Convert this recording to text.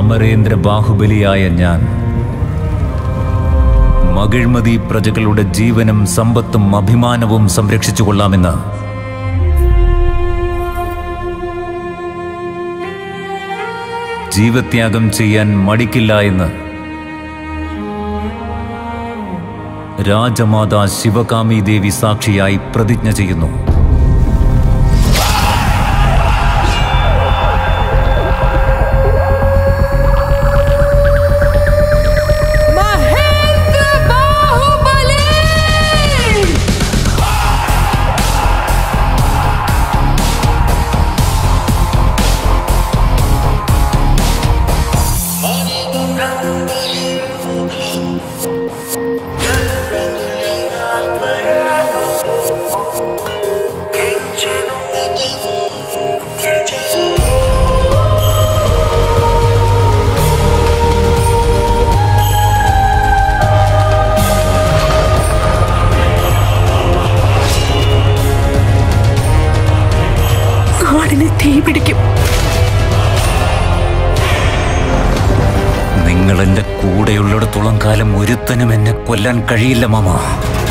അമരേന്ദ്ര ബാഹുബലിയായ ഞാൻ മകിഴ്മതി പ്രജകളുടെ ജീവനും സമ്പത്തും അഭിമാനവും സംരക്ഷിച്ചു കൊള്ളാമെന്ന് ജീവത്യാഗം ചെയ്യാൻ മടിക്കില്ല എന്ന് രാജമാതാ ശിവകാമി ദേവി സാക്ഷിയായി പ്രതിജ്ഞ ചെയ്യുന്നു മഹേന്ദ്ര ബാഹുബലി നാടിനെ തീ പിടിക്കും നിങ്ങൾ എന്റെ കൂടെയുള്ളിടത്തോളം കാലം ഒരുത്തനും എന്നെ കൊല്ലാൻ കഴിയില്ല മാമ